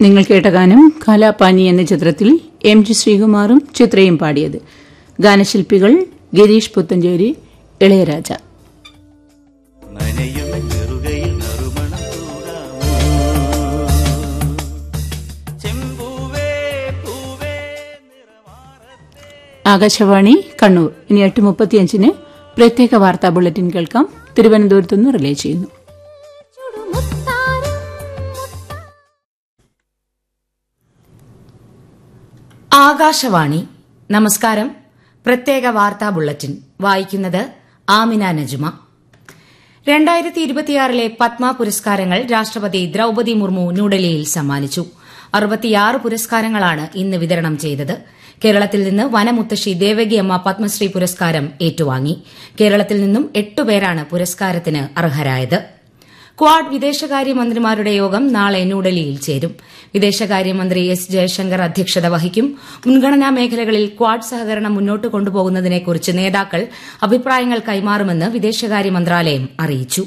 നിങ്ങൾ കേട്ട ഗാനം കാലാപാനി എന്ന ചിത്രത്തിൽ എം ജി ശ്രീകുമാറും ചിത്രയും പാടിയത് ഗാനശില്പികൾ ഗിരീഷ് പുത്തഞ്ചേരി ഇളയരാജ നനയും ചെറുകയിൽ നറുമണം തൂകാമോ ചെമ്പൂവേ പൂവേ നിറമാറത്തെ ആകാശവാണി കണ്ണൂർ ഇനി എട്ട് മുപ്പത്തിയഞ്ചിന് പ്രത്യേക വാർത്താ ബുള്ളറ്റിൻ കേൾക്കാം തിരുവനന്തപുരത്ത് നിന്ന് റിലേ ചെയ്യുന്നു ആകാശവാണി നമസ്കാരം പ്രത്യേക വാർത്താ ബുള്ളറ്റിൻ വായിക്കുന്നത് ആമിന നജുമ രണ്ടായിരത്തി ഇരുപത്തിയാറിലെ പത്മ പുരസ്കാരങ്ങൾ രാഷ്ട്രപതി ദ്രൌപതി മുർമു ന്യൂഡൽഹിയിൽ സമ്മാനിച്ചു അറുപത്തിയാറ് പുരസ്കാരങ്ങളാണ് ഇന്ന് വിതരണം ചെയ്തത് കേരളത്തിൽ നിന്ന് വനമുത്തശ്ശി ദേവകിയമ്മ പത്മശ്രീ പുരസ്കാരം ഏറ്റുവാങ്ങി കേരളത്തിൽ നിന്നും എട്ടുപേരാണ് പുരസ്കാരത്തിന് അർഹരായത് ക്വാഡ് വിദേശകാര്യമന്ത്രിമാരുടെ യോഗം നാളെ ന്യൂഡൽഹിയിൽ ചേരും വിദേശകാര്യമന്ത്രി എസ് ജയശങ്കർ അധ്യക്ഷത വഹിക്കും മുൻഗണനാ മേഖലകളിൽ ക്വാഡ് സഹകരണം മുന്നോട്ട് കൊണ്ടുപോകുന്നതിനെക്കുറിച്ച് നേതാക്കൾ അഭിപ്രായങ്ങൾ കൈമാറുമെന്ന് വിദേശകാര്യ മന്ത്രാലയം അറിയിച്ചു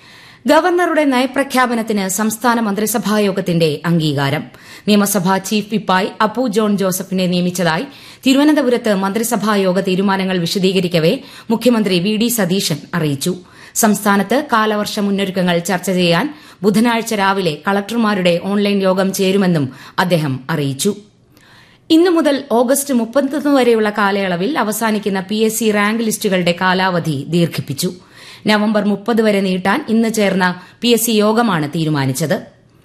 ഗവർണറുടെ നയപ്രഖ്യാപനത്തിന് സംസ്ഥാന മന്ത്രിസഭായോഗത്തിന്റെ അംഗീകാരം നിയമസഭാ ചീഫ് വിപ്പായി അപ്പു ജോൺ ജോസഫിനെ നിയമിച്ചതായി തിരുവനന്തപുരത്ത് മന്ത്രിസഭായോഗ തീരുമാനങ്ങൾ വിശദീകരിക്കവെ മുഖ്യമന്ത്രി വി ഡി സതീശൻ അറിയിച്ചു സംസ്ഥാനത്ത് കാലവർഷ മുന്നൊരുക്കങ്ങൾ ചർച്ച ചെയ്യാൻ ബുധനാഴ്ച രാവിലെ കളക്ടർമാരുടെ ഓൺലൈൻ യോഗം ചേരുമെന്നും അദ്ദേഹം അറിയിച്ചു ഇന്നു മുതൽ ഓഗസ്റ്റ് മുപ്പത്തൊന്ന് വരെയുള്ള കാലയളവിൽ അവസാനിക്കുന്ന പി എസ് സി റാങ്ക് ലിസ്റ്റുകളുടെ കാലാവധി ദീർഘിപ്പിച്ചു നവംബർ മുപ്പത് വരെ നീട്ടാൻ ഇന്ന് ചേർന്ന പി എസ് സി യോഗമാണ് തീരുമാനിച്ചത്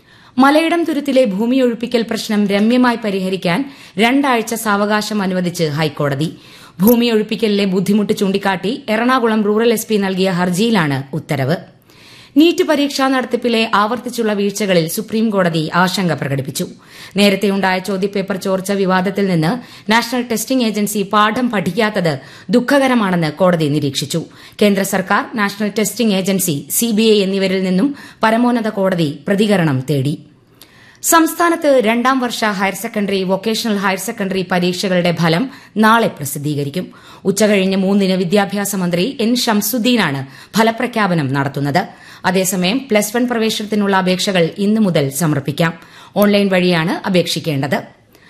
മലയിടം തുരുത്തിലെ ഭൂമിയൊഴിപ്പിക്കൽ പ്രശ്നം രമ്യമായി പരിഹരിക്കാൻ രണ്ടാഴ്ച സാവകാശം അനുവദിച്ച് ഹൈക്കോടതി ഭൂമിയൊഴിപ്പിക്കലിലെ ബുദ്ധിമുട്ട് ചൂണ്ടിക്കാട്ടി എറണാകുളം റൂറൽ എസ് പി നൽകിയ ഹർജിയിലാണ് ഉത്തരവ് നീറ്റ് പരീക്ഷാ നടത്തിപ്പിലെ ആവർത്തിച്ചുള്ള വീഴ്ചകളിൽ സുപ്രീംകോടതി ആശങ്ക പ്രകടിപ്പിച്ചു നേരത്തെയുണ്ടായ ചോദ്യപേപ്പർ ചോർച്ച വിവാദത്തിൽ നിന്ന് നാഷണൽ ടെസ്റ്റിംഗ് ഏജൻസി പാഠം പഠിക്കാത്തത് ദുഃഖകരമാണെന്ന് കോടതി നിരീക്ഷിച്ചു കേന്ദ്ര സർക്കാർ നാഷണൽ ടെസ്റ്റിംഗ് ഏജൻസി സിബിഐ എന്നിവരിൽ നിന്നും പരമോന്നത കോടതി പ്രതികരണം തേടി സംസ്ഥാനത്ത് രണ്ടാം വർഷ higher secondary vocational higher secondary പരീക്ഷകളുടെ ഫലം നാളെ പ്രസിദ്ധീകരിക്കും ഉച്ചകഴിഞ്ഞ് മൂന്നിന് വിദ്യാഭ്യാസ മന്ത്രി എൻ ഷംസുദ്ദീനാണ് ഫലപ്രഖ്യാപനം നടത്തുന്നത് അതേസമയം പ്ലസ് വൺ പ്രവേശനത്തിനുള്ള അപേക്ഷകൾ ഇന്നു മുതൽ സമർപ്പിക്കാം ഓൺലൈൻ വഴിയാണ് അപേക്ഷിക്കേണ്ടത്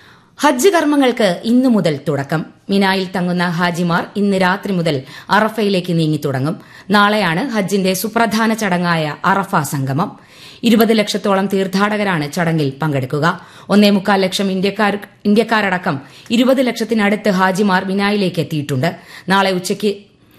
ഹജ്ജ് കർമ്മങ്ങൾക്ക് ഇന്നു മുതൽ തുടക്കം മിനായിൽ തങ്ങുന്ന ഹാജിമാർ ഇന്ന് രാത്രി മുതൽ അറഫയിലേക്ക് നീങ്ങിത്തുടങ്ങും നാളെയാണ് ഹജ്ജിന്റെ സുപ്രധാന ചടങ്ങായ അറഫ സംഗമം ഇരുപത് ലക്ഷത്തോളം തീർത്ഥാടകരാണ് ചടങ്ങിൽ പങ്കെടുക്കുക ഒന്നേ മുക്കാൽ ലക്ഷം ഇന്ത്യക്കാർ ഇന്ത്യക്കാരടക്കം ഇരുപത് ലക്ഷത്തിനടുത്ത് ഹാജിമാർ മിനായിലേക്ക് എത്തിയിട്ടുണ്ട് നാളെ ഉച്ചയ്ക്ക്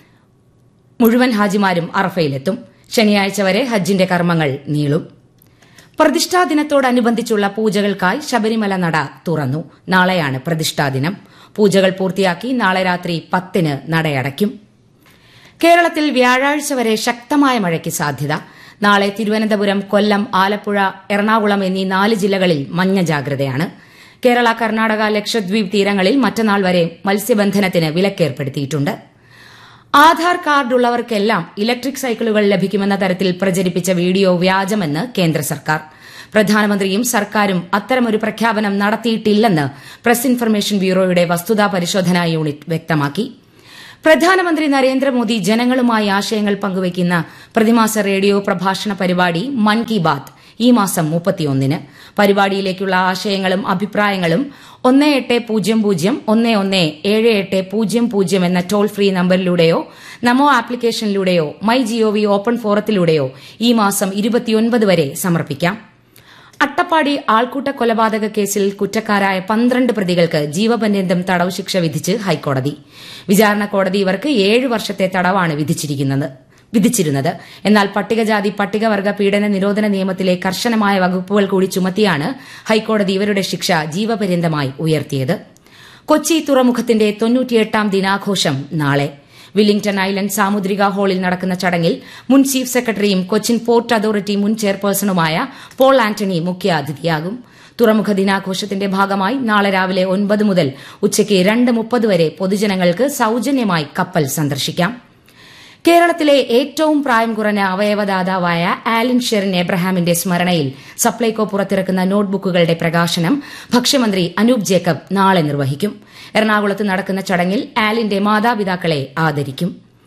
മുഴുവൻ ഹാജിമാരും അറഫയിലെത്തും ശനിയാഴ്ച വരെ ഹജ്ജിന്റെ കർമ്മങ്ങൾ നീളും പ്രതിഷ്ഠാ ദിനത്തോടനുബന്ധിച്ചുള്ള പൂജകൾക്കായി ശബരിമല നട തുറന്നു നാളെയാണ് പ്രതിഷ്ഠാ ദിനം പൂജകൾ പൂർത്തിയാക്കി നാളെ രാത്രി പത്തിന് നടയടയ്ക്കും കേരളത്തിൽ വ്യാഴാഴ്ച വരെ ശക്തമായ മഴയ്ക്ക് സാധ്യത നാളെ തിരുവനന്തപുരം കൊല്ലം ആലപ്പുഴ എറണാകുളം എന്നീ നാല് ജില്ലകളിൽ മഞ്ഞ ജാഗ്രതയാണ് കേരള കർണാടക ലക്ഷദ്വീപ് തീരങ്ങളിൽ മറ്റന്നാൾ വരെ മത്സ്യബന്ധനത്തിന് വിലക്കേർപ്പെടുത്തിയിട്ടുണ്ട് ആധാർ കാർഡുള്ളവർക്കെല്ലാം ഇലക്ട്രിക് സൈക്കിളുകൾ ലഭിക്കുമെന്ന തരത്തിൽ പ്രചരിപ്പിച്ച വീഡിയോ വ്യാജമെന്ന് കേന്ദ്ര സർക്കാർ പ്രധാനമന്ത്രിയും സർക്കാരും അത്തരമൊരു പ്രഖ്യാപനം നടത്തിയിട്ടില്ലെന്ന് പ്രസ് ഇൻഫർമേഷൻ ബ്യൂറോയുടെ വസ്തുതാ പരിശോധനാ യൂണിറ്റ് വ്യക്തമാക്കി പ്രധാനമന്ത്രി നരേന്ദ്രമോദി ജനങ്ങളുമായി ആശയങ്ങൾ പങ്കുവയ്ക്കുന്ന പ്രതിമാസ റേഡിയോ പ്രഭാഷണ പരിപാടി മൻ കി ബാത് ഈ മാസം മുപ്പത്തിയൊന്നിന് പരിപാടിയിലേക്കുള്ള ആശയങ്ങളും അഭിപ്രായങ്ങളും ഒന്ന് എട്ട് പൂജ്യം പൂജ്യം ഒന്ന് ഒന്ന് ഏഴ് എട്ട് പൂജ്യം പൂജ്യം എന്ന ടോൾ ഫ്രീ നമ്പറിലൂടെയോ നമോ ആപ്ലിക്കേഷനിലൂടെയോ മൈ ജിഒവി ഓപ്പൺ ഫോറത്തിലൂടെയോ ഈ മാസം ഇരുപത്തിയൊൻപത് വരെ സമർപ്പിക്കാം അട്ടപ്പാടി ആൾക്കൂട്ട കൊലപാതക കേസിൽ കുറ്റക്കാരായ പന്ത്രണ്ട് പ്രതികൾക്ക് ജീവപര്യന്തം തടവ് ശിക്ഷ വിധിച്ച് ഹൈക്കോടതി വിചാരണ കോടതി ഇവർക്ക് ഏഴ് വർഷത്തെ തടവാണ് വിധിച്ചിരിക്കുന്നത് വിധിച്ചിരുന്നത് എന്നാൽ പട്ടികജാതി പട്ടികവർഗ പീഡന നിരോധന നിയമത്തിലെ കർശനമായ വകുപ്പുകൾ കൂടി ചുമത്തിയാണ് ഹൈക്കോടതി ഇവരുടെ ശിക്ഷ ജീവപര്യന്തമായി ഉയർത്തിയത് കൊച്ചി തുറമുഖത്തിന്റെ തൊണ്ണൂറ്റിയെട്ടാം ദിനാഘോഷം നാളെ വില്ലിംഗ്ടൺ ഐലൻഡ് സാമുദ്രിക ഹാളിൽ നടക്കുന്ന ചടങ്ങിൽ മുൻ ചീഫ് സെക്രട്ടറിയും കൊച്ചിൻ പോർട്ട് അതോറിറ്റി മുൻ ചെയർപേഴ്സണുമായ പോൾ ആന്റണി മുഖ്യാതിഥിയാകും തുറമുഖ ദിനാഘോഷത്തിന്റെ ഭാഗമായി നാളെ രാവിലെ ഒൻപത് മുതൽ ഉച്ചയ്ക്ക് രണ്ട് മുപ്പത് വരെ പൊതുജനങ്ങൾക്ക് സൌജന്യമായി കപ്പൽ സന്ദർശിക്കാം കേരളത്തിലെ ഏറ്റവും പ്രായം കുറഞ്ഞ അവയവദാതാവായ ആലിൻ ഷെറിൻ എബ്രഹാമിന്റെ സ്മരണയിൽ സപ്ലൈകോ പുറത്തിറക്കുന്ന നോട്ട്ബുക്കുകളുടെ പ്രകാശനം ഭക്ഷ്യമന്ത്രി അനൂപ് ജേക്കബ് നാളെ നിർവഹിക്കും എറണാകുളത്ത് നടക്കുന്ന ചടങ്ങിൽ ആലിന്റെ മാതാപിതാക്കളെ ആദരിക്കും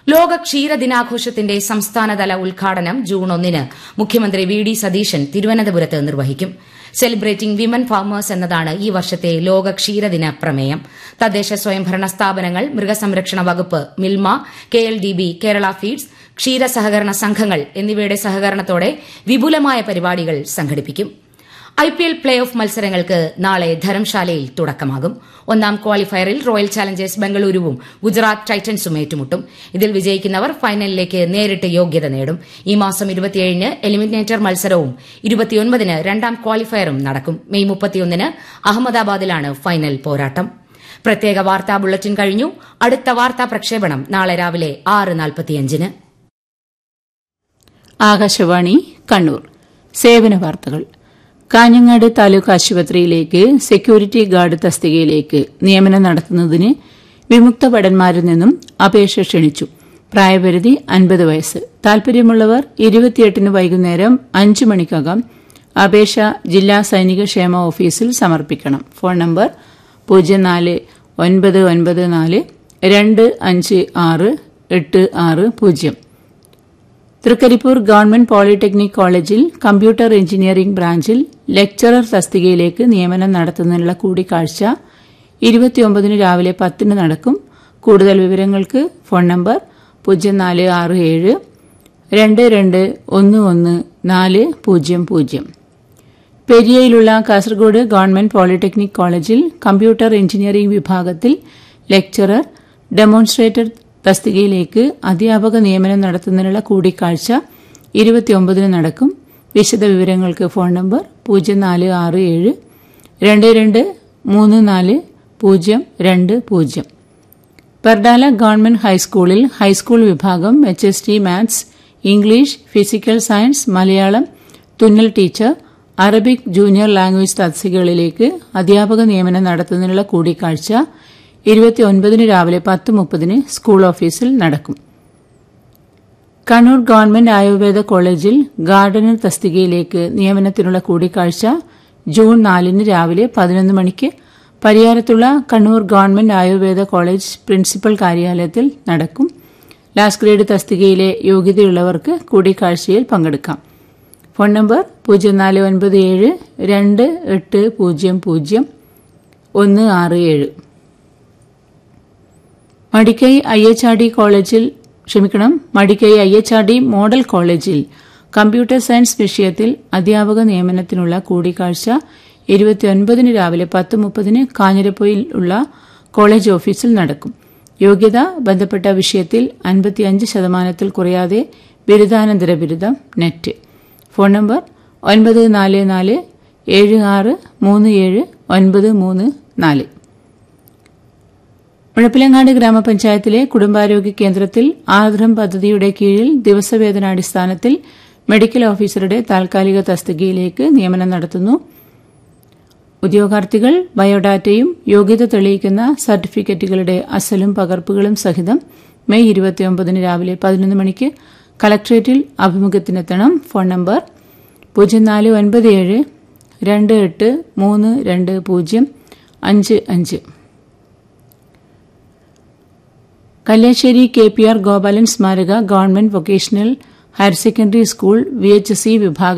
ലോക ക്ഷീര ദിനാഘോഷത്തിന്റെ സംസ്ഥാനതല ഉദ്ഘാടനം ജൂൺ ഒന്നിന് മുഖ്യമന്ത്രി വി ഡി സതീശൻ തിരുവനന്തപുരത്ത് നിർവഹിക്കും സെലിബ്രേറ്റിംഗ് വിമൻ ഫാമേഴ്സ് എന്നതാണ് ഈ വർഷത്തെ ലോക ക്ഷീരദിന പ്രമേയം തദ്ദേശ സ്വയംഭരണ സ്ഥാപനങ്ങൾ മൃഗസംരക്ഷണ വകുപ്പ് Milma K L D B Kerala feeds ക്ഷീര സഹകരണ സംഘങ്ങൾ എന്നിവയുടെ സഹകരണത്തോടെ വിപുലമായ പരിപാടികൾ സംഘടിപ്പിക്കും I P L playoff മത്സരങ്ങൾക്ക് നാളെ ധരംശാലയിൽ തുടക്കമാകും ഒന്നാം ക്വാളിഫയറിൽ റോയൽ ചാലഞ്ചേഴ്സ് ബംഗളൂരുവും ഗുജറാത്ത് ടൈറ്റൻസും ഏറ്റുമുട്ടും ഇതിൽ വിജയിക്കുന്നവർ ഫൈനലിലേക്ക് നേരിട്ട് യോഗ്യത നേടും ഈ മാസം ഇരുപത്തിയേഴിന് എലിമിനേറ്റർ മത്സരവും ഇരുപത്തിയൊൻപതിന് രണ്ടാം ക്വാളിഫയറും നടക്കും മെയ് മുപ്പത്തിയൊന്നിന് അഹമ്മദാബാദിലാണ് ഫൈനൽ പോരാട്ടം പ്രത്യേക വാർത്താ ബുള്ളറ്റിൻ കഴിഞ്ഞു അടുത്ത വാർത്താ പ്രക്ഷേപണം നാളെ രാവിലെ ആറ് നാൽപ്പത്തിയഞ്ചിന് ആകാശവാണി കണ്ണൂർ സേവന വാർത്തകൾ കാഞ്ഞങ്ങാട് താലൂക്ക് ആശുപത്രിയിലേക്ക് സെക്യൂരിറ്റി ഗാർഡ് തസ്തികയിലേക്ക് നിയമനം നടത്തുന്നതിന് വിമുക്ത ഭടന്മാരിൽ നിന്നും അപേക്ഷ ക്ഷണിച്ചു പ്രായപരിധി അൻപത് വയസ്സ് താൽപര്യമുള്ളവർ ഇരുപത്തിയെട്ടിന് വൈകുന്നേരം അഞ്ചു മണിക്കകം അപേക്ഷ ജില്ലാ സൈനിക ക്ഷേമ ഓഫീസിൽ സമർപ്പിക്കണം ഫോൺ നമ്പർ പൂജ്യം നാല് ഒൻപത് ഒൻപത് നാല് രണ്ട് അഞ്ച് ആറ് എട്ട് ആറ് പൂജ്യം തൃക്കരിപ്പൂർ ഗവൺമെന്റ് പോളിടെക്നിക് കോളേജിൽ കമ്പ്യൂട്ടർ എഞ്ചിനീയറിംഗ് ബ്രാഞ്ചിൽ ലെക്ചറർ തസ്തികയിലേക്ക് നിയമനം നടത്തുന്നതിനുള്ള കൂടിക്കാഴ്ച ഇരുപത്തിയൊമ്പതിന് രാവിലെ പത്തിന് നടക്കും കൂടുതൽ വിവരങ്ങൾക്ക് ഫോൺ നമ്പർ പൂജ്യം നാല് ആറ് ഏഴ് രണ്ട് രണ്ട് ഒന്ന് ഒന്ന് നാല് പൂജ്യം പൂജ്യം പെരിയയിലുള്ള കാസർഗോഡ് ഗവൺമെന്റ് പോളിടെക്നിക് കോളേജിൽ കമ്പ്യൂട്ടർ എഞ്ചിനീയറിംഗ് വിഭാഗത്തിൽ ലെക്ചറർ ഡെമോൺസ്ട്രേറ്റർ തസ്തികയിലേക്ക് അധ്യാപക നിയമനം നടത്തുന്നതിനുള്ള കൂടിക്കാഴ്ച ഇരുപത്തിയൊമ്പതിന് നടക്കും വിശദവിവരങ്ങൾക്ക് ഫോൺ നമ്പർ പൂജ്യം നാല് ആറ് ഏഴ് രണ്ട് രണ്ട് മൂന്ന് നാല് പൂജ്യം രണ്ട് പൂജ്യം പെർഡാല ഗവൺമെന്റ് ഹൈസ്കൂളിൽ ഹൈസ്കൂൾ വിഭാഗം H S T maths English physical science Malayalam തുന്നൽ ടീച്ചർ അറബിക് ജൂനിയർ ലാംഗ്വേജ് തസ്തികകളിലേക്ക് അധ്യാപക നിയമനം നടത്തുന്നതിനുള്ള കൂടിക്കാഴ്ച ഇരുപത്തിയൊൻപതിന് രാവിലെ പത്ത് മുപ്പതിന് സ്കൂൾ ഓഫീസിൽ നടക്കും കണ്ണൂർ ഗവൺമെന്റ് ആയുർവേദ കോളേജിൽ ഗാർഡനർ തസ്തികയിലേക്ക് നിയമനത്തിനുള്ള കൂടിക്കാഴ്ച ജൂൺ നാലിന് രാവിലെ പതിനൊന്ന് മണിക്ക് പരിയാരത്തുള്ള Kannur government ayurveda college principal കാര്യാലയത്തിൽ നടക്കും ലാസ്റ്റ് ഗ്രേഡ് തസ്തികയിലെ യോഗ്യതയുള്ളവർക്ക് കൂടിക്കാഴ്ചയിൽ പങ്കെടുക്കാം ഫോൺ നമ്പർ പൂജ്യം നാല് ഒൻപത് ഏഴ് രണ്ട് എട്ട് പൂജ്യം പൂജ്യം ഒന്ന് ആറ് ഏഴ് Madikkai I H R D കോളേജിൽ ക്ഷമിക്കണം Madikkai I H R D model കോളേജിൽ കമ്പ്യൂട്ടർ സയൻസ് വിഷയത്തിൽ അധ്യാപക നിയമനത്തിനുള്ള കൂടിക്കാഴ്ച ഇരുപത്തിയൊൻപതിന് രാവിലെ പത്ത് മുപ്പതിന് കാഞ്ഞിരപ്പൊയിലുള്ള കോളേജ് ഓഫീസിൽ നടക്കും യോഗ്യത ബന്ധപ്പെട്ട വിഷയത്തിൽ അൻപത്തിയഞ്ച് ശതമാനത്തിൽ കുറയാതെ ബിരുദാനന്തര ബിരുദം നെറ്റ് ഫോൺ നമ്പർ ഒൻപത് നാല് നാല് ഏഴ് ആറ് മൂന്ന് ഏഴ് ഒൻപത് മൂന്ന് നാല് മുഴപ്പിലങ്ങാട് ഗ്രാമപഞ്ചായത്തിലെ കുടുംബാരോഗ്യ കേന്ദ്രത്തിൽ ആർദ്രം പദ്ധതിയുടെ കീഴിൽ ദിവസവേതനാടിസ്ഥാനത്തിൽ മെഡിക്കൽ ഓഫീസറുടെ താൽക്കാലിക തസ്തികയിലേക്ക് നിയമനം നടത്തുന്നു ഉദ്യോഗാർത്ഥികൾ ബയോഡാറ്റയും യോഗ്യത തെളിയിക്കുന്ന സർട്ടിഫിക്കറ്റുകളുടെ അസലും പകർപ്പുകളും സഹിതം മെയ് ഇരുപത്തിയൊമ്പതിന് രാവിലെ പതിനൊന്ന് മണിക്ക് കളക്ട്രേറ്റിൽ അഭിമുഖത്തിനെത്തണം ഫോൺ നമ്പർ പൂജ്യം നാല് ഒൻപത് ഏഴ് രണ്ട് എട്ട് മൂന്ന് രണ്ട് പൂജ്യം അഞ്ച് അഞ്ച് Kalliasseri K P R Gopalan സ്മാരക government vocational higher secondary school V H S C വിഭാഗം